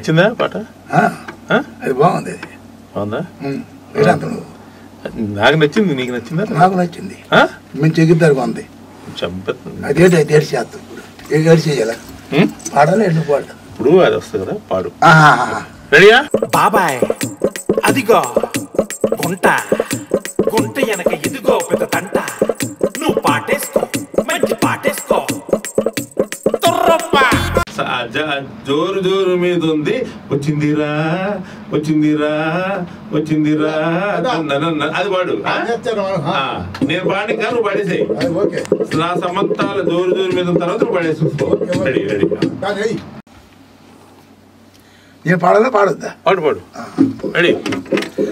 నచ్చిందా పాట ఆ, ఆ? అది బాగుంది అది బాగుందా ఉమ్, వేదాంతం నాకు నచ్చింది నీకు నచ్చిందా నాకు నచ్చింది ఆ? మేము చెగిద్దరు ఉంది చంపేస్తుంది అది ఏంటి అది ఏడు చేస్తాం ఇప్పుడు ఏ ఏడు చేయాలా ఉం? పాడాలి ఎన్ని పాడాలి ఇప్పుడు అది వస్తుంది కదా పాడు ఆహాహా. రెడీయా బాబాయ్ అదిగో గుంట గుంట వెనక ఇదిగో పెద్ద తంట నువ్వు పాటేసుకో మంచి పాటేసుకో తుర్రప్ప స- జ- జోరు జోరు మీద ఉంది వచ్చిందిరా వచ్చిందిరా వచ్చిందిరా నన్ను- నన్ను- అది పాడు ఆ? ఆ, నేను పాడి కాదు నువ్వు పాడేసేయి ఓకే నా సమంతాల జోరు జోరు మీద ఉన్న తర్వాత నువ్వు పాడేసి రెడీ రెడీ నేను పాడాలా పాడొద్దా పాడు పాడు రెడీ